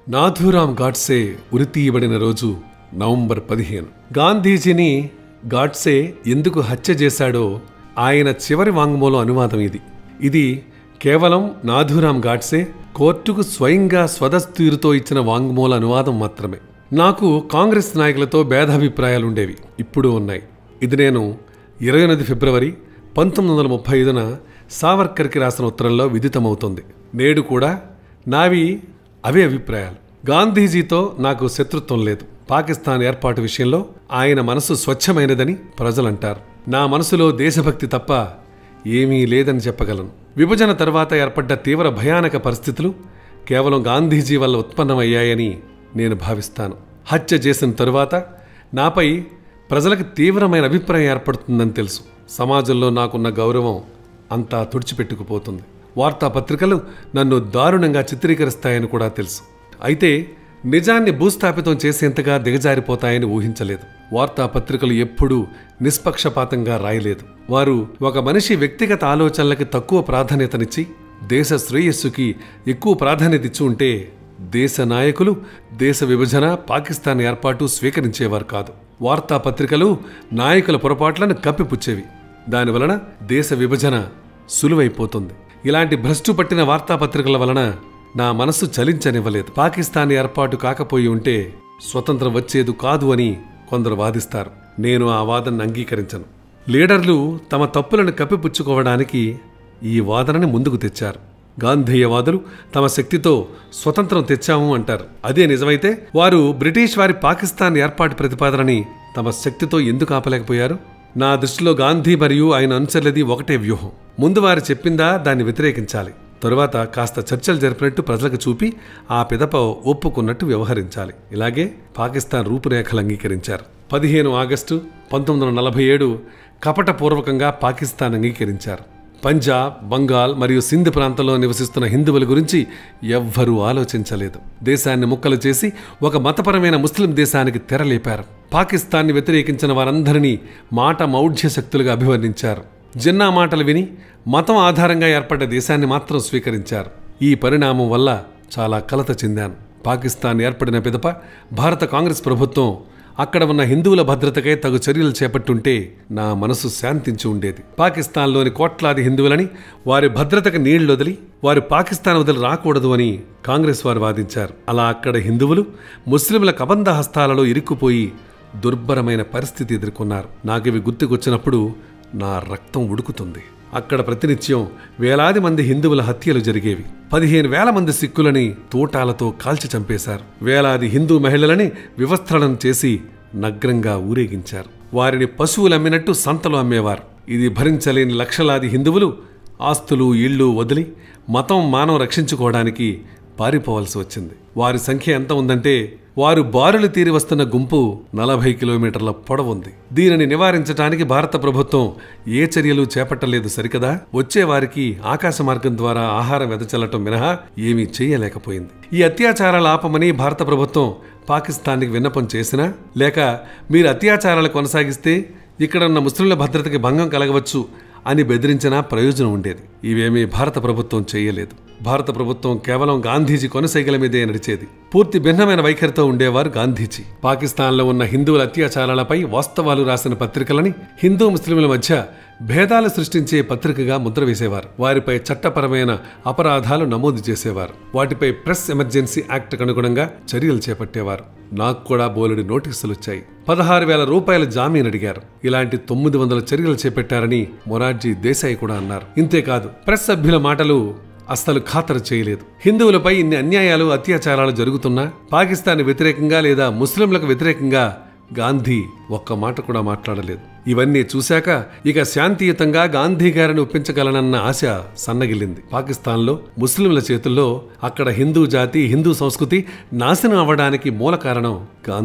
నాథూరాం గాడ్సే ఉరితీయబడిన రోజు నవంబర్ పదిహేను గాంధీజీని గాడ్సే ఎందుకు హత్య చేశాడో ఆయన చివరి వాంగ్మూలం అనువాదం ఇది ఇది కేవలం నాథూరాం గాడ్సే కోర్టుకు స్వయంగా స్వదస్తీరుతో ఇచ్చిన వాంగ్మూల అనువాదం మాత్రమే నాకు కాంగ్రెస్ నాయకులతో భేదాభిప్రాయాలుండేవి ఇప్పుడు ఉన్నాయి ఇది నేను ఇరవై ఎనిమిది ఫిబ్రవరి పంతొమ్మిది వందల ముప్పై ఐదున సావర్కర్కి రాసిన ఉత్తరంలో విదితమవుతుంది నేడు కూడా నావి అవే అభిప్రాయాలు గాంధీజీతో నాకు శత్రుత్వం లేదు పాకిస్తాన్ ఏర్పాటు విషయంలో ఆయన మనసు స్వచ్ఛమైనదని ప్రజలంటారు నా మనసులో దేశభక్తి తప్ప ఏమీ లేదని చెప్పగలను విభజన తర్వాత ఏర్పడ్డ తీవ్ర భయానక పరిస్థితులు కేవలం గాంధీజీ వల్ల ఉత్పన్నమయ్యాయని నేను భావిస్తాను హత్య చేసిన తరువాత నాపై ప్రజలకు తీవ్రమైన అభిప్రాయం ఏర్పడుతుందని తెలుసు సమాజంలో నాకున్న గౌరవం అంతా తుడిచిపెట్టుకుపోతుంది వార్తాపత్రికలు నన్ను దారుణంగా చిత్రీకరిస్తాయని కూడా తెలుసు అయితే నిజాన్ని భూస్థాపితం చేసేంతగా దిగజారిపోతాయని ఊహించలేదు వార్తాపత్రికలు ఎప్పుడూ నిష్పక్షపాతంగా రాయలేదు వారు ఒక మనిషి వ్యక్తిగత ఆలోచనలకి తక్కువ ప్రాధాన్యతనిచ్చి దేశ శ్రేయస్సుకి ఎక్కువ ప్రాధాన్యత ఇచ్చి ఉంటే దేశ నాయకులు దేశ విభజన పాకిస్తాన్ ఏర్పాటు స్వీకరించేవారు కాదు వార్తాపత్రికలు నాయకుల పొరపాట్లను కప్పిపుచ్చేవి దానివలన దేశ విభజన సులువైపోతుంది ఇలాంటి భ్రష్టు పట్టిన వార్తాపత్రికల వలన నా మనస్సు చలించనివ్వలేదు పాకిస్తాన్ ఏర్పాటు కాకపోయి ఉంటే స్వతంత్రం వచ్చేది కాదు అని కొందరు వాదిస్తారు నేను ఆ వాదనను అంగీకరించను లీడర్లు తమ తప్పులను కప్పిపుచ్చుకోవడానికి ఈ వాదనని ముందుకు తెచ్చారు గాంధేయవాదులు తమ శక్తితో స్వతంత్రం తెచ్చాము అంటారు అదే నిజమైతే వారు బ్రిటిష్ వారి పాకిస్తాన్ ఏర్పాటు ప్రతిపాదనని తమ శక్తితో ఎందుకు ఆపలేకపోయారు నా దృష్టిలో గాంధీ మరియు ఆయన అనుచరులది ఒకటే వ్యూహం ముందు వారు చెప్పిందా దాన్ని వ్యతిరేకించాలి తరువాత కాస్త చర్చలు జరిపినట్టు ప్రజలకు చూపి ఆ పిదప ఒప్పుకున్నట్టు వ్యవహరించాలి ఇలాగే పాకిస్తాన్ రూపురేఖలు అంగీకరించారు పదిహేను ఆగస్టు పంతొమ్మిది వందల నలభై ఏడు కపటపూర్వకంగా పాకిస్తాన్ అంగీకరించారు పంజాబ్ బంగాల్ మరియు సింధ్ ప్రాంతంలో నివసిస్తున్న హిందువుల గురించి ఎవ్వరూ ఆలోచించలేదు దేశాన్ని ముక్కలు చేసి ఒక మతపరమైన ముస్లిం దేశానికి తెరలేపారు పాకిస్తాన్ని వ్యతిరేకించిన వారందరినీ మాట మౌఢ్య శక్తులుగా అభివర్ణించారు జిన్నా మాటలు విని మతం ఆధారంగా ఏర్పడ్డ దేశాన్ని మాత్రం స్వీకరించారు ఈ పరిణామం వల్ల చాలా కలత చెందాను పాకిస్తాన్ ఏర్పడిన పిదప భారత కాంగ్రెస్ ప్రభుత్వం అక్కడ ఉన్న హిందువుల భద్రతకై తగు చర్యలు చేపట్టుంటే నా మనసు శాంతించి ఉండేది పాకిస్తాన్లోని కోట్లాది హిందువులని వారి భద్రతకు నీళ్లు వదిలి వారు పాకిస్తాన్ వదిలి రాకూడదు అని కాంగ్రెస్ వారు వాదించారు అలా అక్కడ హిందువులు ముస్లింల కబంధ హస్తాలలో ఇరుక్కుపోయి దుర్భరమైన పరిస్థితి ఎదుర్కొన్నారు నాకివి గుర్తుకొచ్చినప్పుడు నా రక్తం ఉడుకుతుంది అక్కడ ప్రతినిత్యం వేలాది మంది హిందువుల హత్యలు జరిగేవి పదిహేను వేల మంది సిక్కులని తూటాలతో కాల్చి చంపేశారు వేలాది హిందూ మహిళలని వివస్త్రనం చేసి నగ్నంగా ఊరేగించారు వారిని పశువులు అమ్మినట్టు సంతలు అమ్మేవారు ఇది భరించలేని లక్షలాది హిందువులు ఆస్తులు ఇళ్ళు వదిలి మతం మానం రక్షించుకోవడానికి పారిపోవలసి వచ్చింది వారి సంఖ్య ఎంత ఉందంటే వారు బారులు తీరి వస్తున్న గుంపు నలభై కిలోమీటర్ల పొడవుంది దీనిని నివారించడానికి భారత ప్రభుత్వం ఏ చర్యలు చేపట్టలేదు సరికదా వచ్చే వారికి ఆకాశ మార్గం ద్వారా ఆహారం వెదచల్లటం మినహా ఏమీ చేయలేకపోయింది ఈ అత్యాచారాలు ఆపమని భారత ప్రభుత్వం పాకిస్తాన్కి విన్నపం చేసినా లేక మీరు అత్యాచారాలు కొనసాగిస్తే ఇక్కడ ఉన్న ముస్లింల భద్రతకి భంగం కలగవచ్చు అని బెదిరించినా ప్రయోజనం ఉండేది ఇవేమీ భారత ప్రభుత్వం చేయలేదు భారత ప్రభుత్వం కేవలం గాంధీజీ కొనసాగల మీదే నడిచేది పూర్తి భిన్నమైన వైఖరితో ఉండేవారు గాంధీజీ పాకిస్తాన్లో ఉన్న హిందువుల అత్యాచారాలపై వాస్తవాలు రాసిన పత్రికలని హిందూ ముస్లింల మధ్య భేదాలు సృష్టించే పత్రికగా ముద్ర వేసేవారు వారిపై చట్టపరమైన అపరాధాలు నమోదు చేసేవారు వాటిపై ప్రెస్ ఎమర్జెన్సీ యాక్ట్ అనుగుణంగా చర్యలు చేపట్టేవారు నాకు కూడా బోలెడు నోటీసులు వచ్చాయి పదహారు వేల రూపాయల జామీన్ అడిగారు ఇలాంటి తొమ్మిది వందల చర్యలు చేపట్టారని మొరార్జీ దేశాయి కూడా అన్నారు ఇంతేకాదు ప్రెస్ సభ్యుల మాటలు అస్సలు ఖాతరు చేయలేదు హిందువులపై ఇన్ని అన్యాయాలు అత్యాచారాలు జరుగుతున్నా పాకిస్తాన్ వ్యతిరేకంగా లేదా ముస్లింలకు వ్యతిరేకంగా గాంధీ ఒక్క మాట కూడా మాట్లాడలేదు ఇవన్నీ చూశాక ఇక శాంతియుతంగా గాంధీ గారిని ఒప్పించగలనన్న ఆశ సన్నగిల్లింది పాకిస్తాన్లో ముస్లింల చేతుల్లో అక్కడ హిందూ జాతి హిందూ సంస్కృతి నాశనం అవ్వడానికి మూల కారణం గాంధీ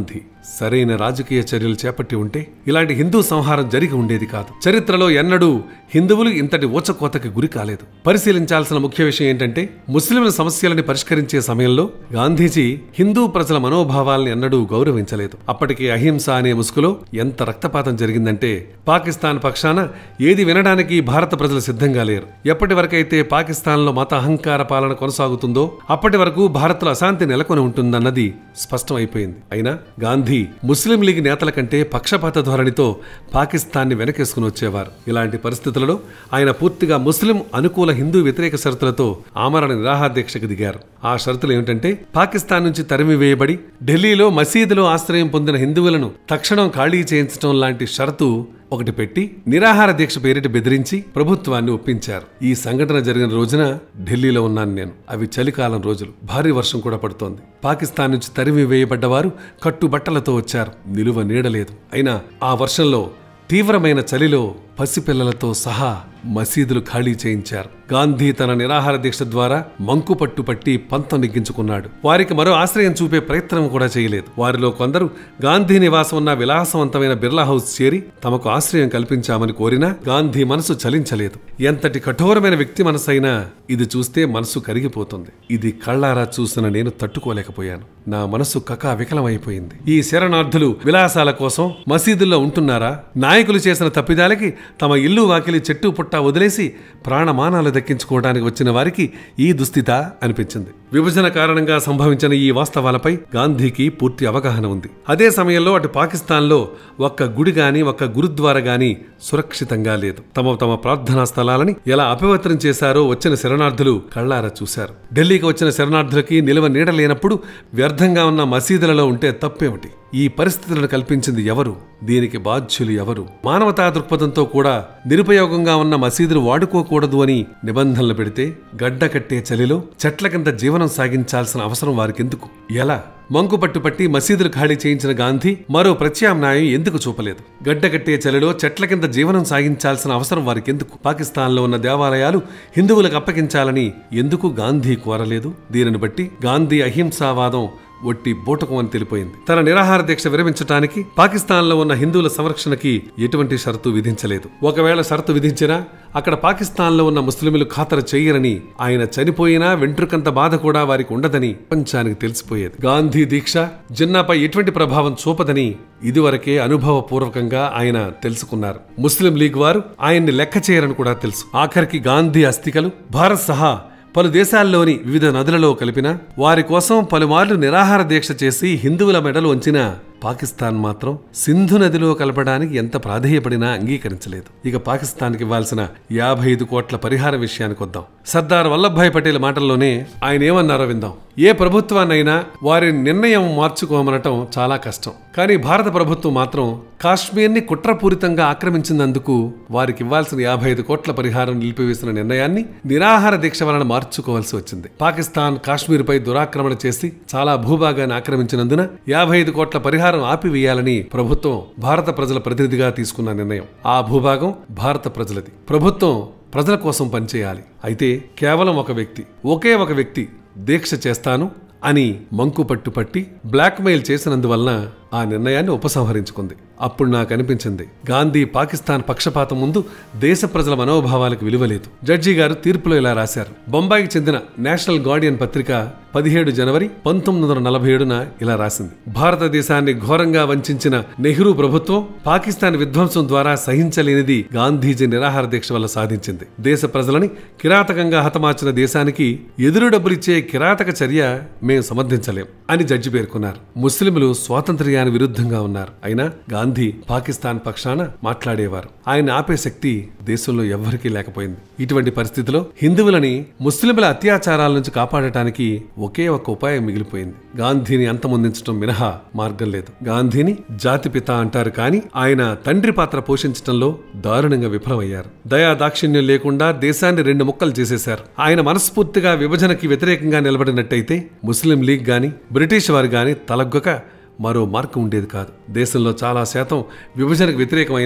సరైన రాజకీయ చర్యలు చేపట్టి ఉంటే ఇలాంటి హిందూ సంహారం జరిగి ఉండేది కాదు చరిత్రలో ఎన్నడూ హిందువులు ఇంతటి ఊచకోతకి గురి కాలేదు పరిశీలించాల్సిన ముఖ్య విషయం ఏంటంటే ముస్లింల సమస్యలని పరిష్కరించే సమయంలో గాంధీజీ హిందూ ప్రజల మనోభావాల్ని ఎన్నడూ గౌరవించలేదు అప్పటికి అహింస అనే ముసుగులో ఎంత రక్తపాతం జరిగిందంటే పాకిస్తాన్ పక్షాన ఏది వినడానికి భారత ప్రజలు సిద్ధంగా లేరు ఎప్పటి వరకైతే పాకిస్తాన్లో మత అహంకార పాలన కొనసాగుతుందో అప్పటి వరకు భారత్లో అశాంతి నెలకొని ఉంటుందన్నది స్పష్టం అయిపోయింది అయినా గాంధీ ముస్లిం లీగ్ నేతల కంటే పక్షపాత ధోరణితో పాకిస్తాన్ని వెనకేసుకుని వచ్చేవారు ఇలాంటి పరిస్థితులలో ఆయన పూర్తిగా ముస్లిం అనుకూల హిందూ వ్యతిరేక షరతులతో ఆమరణ నిరాహారదీక్షకు దిగారు ఆ షరతులు ఏమిటంటే పాకిస్తాన్ నుంచి తరిమి వేయబడి ఢిల్లీలో మసీదులో ఆశ్రయం పొందిన హిందువులను తక్షణం ఖాళీ చేయించడం లాంటి షరతు ఒకటి పెట్టి నిరాహార దీక్ష పేరిట బెదిరించి ప్రభుత్వాన్ని ఒప్పించారు ఈ సంఘటన జరిగిన రోజున ఢిల్లీలో ఉన్నాను నేను అవి చలికాలం రోజులు భారీ వర్షం కూడా పడుతోంది పాకిస్తాన్ నుంచి తరిమి వేయబడ్డవారు కట్టుబట్టలతో వచ్చారు నిలువ నీడలేదు అయినా ఆ వర్షంలో తీవ్రమైన చలిలో పసిపిల్లలతో సహా మసీదులు ఖాళీ చేయించారు గాంధీ తన నిరాహార దీక్ష ద్వారా మంకు పట్టు పట్టి పంతం నెగ్గించుకున్నాడు వారికి మరో ఆశ్రయం చూపే ప్రయత్నం కూడా చేయలేదు వారిలో కొందరు గాంధీ నివాసం ఉన్న విలాసవంతమైన బిర్లా హౌస్ చేరి తమకు ఆశ్రయం కల్పించామని కోరినా గాంధీ మనసు చలించలేదు ఎంతటి కఠోరమైన వ్యక్తి మనసైనా ఇది చూస్తే మనసు కరిగిపోతుంది ఇది కళ్ళారా చూసిన నేను తట్టుకోలేకపోయాను నా మనసు కకా వికలమైపోయింది ఈ శరణార్థులు విలాసాల కోసం మసీదుల్లో ఉంటున్నారా నాయకులు చేసిన తప్పిదాలకి తమ ఇల్లు వాకిలి చెట్టు పుట్ట వదిలేసి ప్రాణమానాలు దక్కించుకోవడానికి వచ్చిన వారికి ఈ దుస్థిత అనిపించింది విభజన కారణంగా సంభవించిన ఈ వాస్తవాలపై గాంధీకి పూర్తి అవగాహన ఉంది అదే సమయంలో అటు పాకిస్తాన్లో ఒక్క గుడి గాని ఒక్క గురుద్వార గాని సురక్షితంగా లేదు తమ తమ ప్రార్థనా స్థలాలని ఎలా అపవిత్రం చేశారో వచ్చిన శరణార్థులు కళ్ళారా చూశారు ఢిల్లీకి వచ్చిన శరణార్థులకి నిలువ నీడ లేనప్పుడు వ్యర్థంగా ఉన్న మసీదులలో ఉంటే తప్పేమిటి ఈ పరిస్థితులను కల్పించింది ఎవరు దీనికి బాధ్యులు ఎవరు మానవతా దృక్పథంతో కూడా నిరుపయోగంగా ఉన్న మసీదులు వాడుకోకూడదు అని నిబంధనలు పెడితే గడ్డ కట్టే చలిలో చెట్ల కింద జీవనం సాగించాల్సిన అవసరం వారికెందుకు ఎలా మంకు పట్టుపట్టి మసీదులు ఖాళీ చేయించిన గాంధీ మరో ప్రత్యామ్నాయం ఎందుకు చూపలేదు గడ్డ కట్టే చలిలో చెట్ల కింద జీవనం సాగించాల్సిన అవసరం వారికెందుకు పాకిస్తాన్లో ఉన్న దేవాలయాలు హిందువులకు అప్పగించాలని ఎందుకు గాంధీ కోరలేదు దీనిని బట్టి గాంధీ అహింసావాదం ఒట్టి బూటకం అని తెలిపోయింది తన నిరాహార దీక్ష విరమించడానికి పాకిస్తాన్లో ఉన్న హిందువుల సంరక్షణకి ఎటువంటి షరతు విధించలేదు ఒకవేళ షరతు విధించినా అక్కడ పాకిస్తాన్లో ఉన్న ముస్లింలు ఖాతరు చెయ్యరని ఆయన చనిపోయినా వెంట్రుకంత బాధ కూడా వారికి ఉండదని ప్రపంచానికి తెలిసిపోయేది గాంధీ దీక్ష జిన్నాపై ఎటువంటి ప్రభావం చూపదని ఇదివరకే అనుభవపూర్వకంగా ఆయన తెలుసుకున్నారు ముస్లిం లీగ్ వారు ఆయన్ని లెక్క చేయరని కూడా తెలుసు ఆఖరికి గాంధీ అస్థికలు భారత్ సహా పలు దేశాల్లోని వివిధ నదులలో కలిపిన వారి కోసం పలుమార్లు నిరాహార దీక్ష చేసి హిందువుల మెడలు వంచిన పాకిస్తాన్ మాత్రం సింధు నదిలో కలపడానికి ఎంత ప్రాధేయపడినా అంగీకరించలేదు ఇక పాకిస్తాన్కి ఇవ్వాల్సిన యాభై ఐదు కోట్ల పరిహార విషయానికి వద్దాం సర్దార్ వల్లభాయ్ పటేల్ మాటల్లోనే ఆయన ఏమన్నారో విందాం ఏ ప్రభుత్వాన్నైనా వారి నిర్ణయం మార్చుకోమనటం చాలా కష్టం కానీ భారత ప్రభుత్వం మాత్రం కాశ్మీర్ని కుట్రపూరితంగా ఆక్రమించినందుకు వారికి ఇవ్వాల్సిన యాభై ఐదు కోట్ల పరిహారం నిలిపివేసిన నిర్ణయాన్ని నిరాహార దీక్ష వలన మార్చుకోవాల్సి వచ్చింది పాకిస్తాన్ కాశ్మీర్పై దురాక్రమణ చేసి చాలా భూభాగాన్ని ఆక్రమించినందున యాభై ఐదు కోట్ల పరిహారం ఆపివేయాలని ప్రభుత్వం భారత ప్రజల ప్రతినిధిగా తీసుకున్న నిర్ణయం ఆ భూభాగం భారత ప్రజలది ప్రభుత్వం ప్రజల కోసం పనిచేయాలి అయితే కేవలం ఒక వ్యక్తి ఒకే ఒక వ్యక్తి దీక్ష చేస్తాను అని మంకు పట్టుపట్టి బ్లాక్మెయిల్ చేసినందువలన ఆ నిర్ణయాన్ని ఉపసంహరించుకుంది అప్పుడు నాకు అనిపించింది గాంధీ పాకిస్తాన్ పక్షపాతం ముందు దేశ ప్రజల మనోభావాలకు విలువలేదు జడ్జి గారు తీర్పులో ఇలా రాశారు బొంబాయికి చెందిన నేషనల్ గార్డియన్ పత్రిక పదిహేడు జనవరి పంతొమ్మిది వందల నలభై ఏడున ఇలా రాసింది భారతదేశాన్ని ఘోరంగా వంచిన నెహ్రూ ప్రభుత్వం పాకిస్తాన్ విధ్వంసం ద్వారా సహించలేనిది గాంధీజీ నిరాహార దీక్ష వల్ల సాధించింది దేశ ప్రజలని కిరాతకంగా హతమార్చిన దేశానికి ఎదురు డబ్బులిచ్చే కిరాతక చర్య మేం సమర్థించలేం అని జడ్జి పేర్కొన్నారు ముస్లింలు స్వాతంత్ర్యానికి విరుద్ధంగా ఉన్నారు అయినా గాంధీ పాకిస్తాన్ పక్షాన మాట్లాడేవారు ఆయన ఆపే శక్తి దేశంలో ఎవ్వరికీ లేకపోయింది ఇటువంటి పరిస్థితిలో హిందువులని ముస్లింల అత్యాచారాల నుంచి కాపాడటానికి ఒకే ఒక ఉపాయం మిగిలిపోయింది గాంధీని అంతమొందించడం మినహా మార్గం లేదు గాంధీని జాతిపిత అంటారు కానీ ఆయన తండ్రి పాత్ర పోషించడంలో దారుణంగా విఫలమయ్యారు దయా దాక్షిణ్యం లేకుండా దేశాన్ని రెండు ముక్కలు చేసేశారు ఆయన మనస్ఫూర్తిగా విభజనకి వ్యతిరేకంగా నిలబడినట్టయితే ముస్లిం లీగ్ గాని బ్రిటిష్ వారు గాని తలగ్గక మరో మార్గం ఉండేది కాదు దేశంలో చాలా శాతం విభజనకు వ్యతిరేకమైన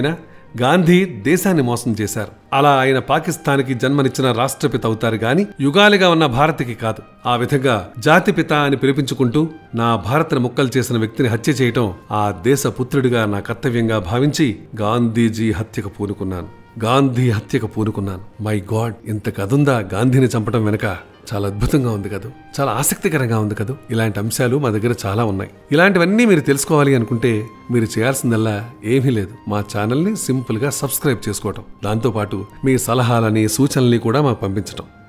గాంధీ దేశాన్ని మోసం చేశారు అలా ఆయన పాకిస్తాన్కి జన్మనిచ్చిన రాష్ట్రపిత అవుతారు గాని యుగాలుగా ఉన్న భారత్కి కాదు ఆ విధంగా జాతిపిత అని పిలిపించుకుంటూ నా భారత్ని ముక్కలు చేసిన వ్యక్తిని హత్య చేయటం ఆ దేశ పుత్రుడిగా నా కర్తవ్యంగా భావించి గాంధీజీ హత్యకు పూనుకున్నాను గాంధీ హత్యకు పూనుకున్నాను మై గాడ్ ఇంత కదుందా గాంధీని చంపడం వెనుక చాలా అద్భుతంగా ఉంది కదా చాలా ఆసక్తికరంగా ఉంది కదా ఇలాంటి అంశాలు మా దగ్గర చాలా ఉన్నాయి ఇలాంటివన్నీ మీరు తెలుసుకోవాలి అనుకుంటే మీరు చేయాల్సిందల్లా ఏమీ లేదు మా ఛానల్ని సింపుల్గా సబ్స్క్రైబ్ చేసుకోవటం దాంతోపాటు మీ సలహాలని సూచనల్ని కూడా మాకు పంపించటం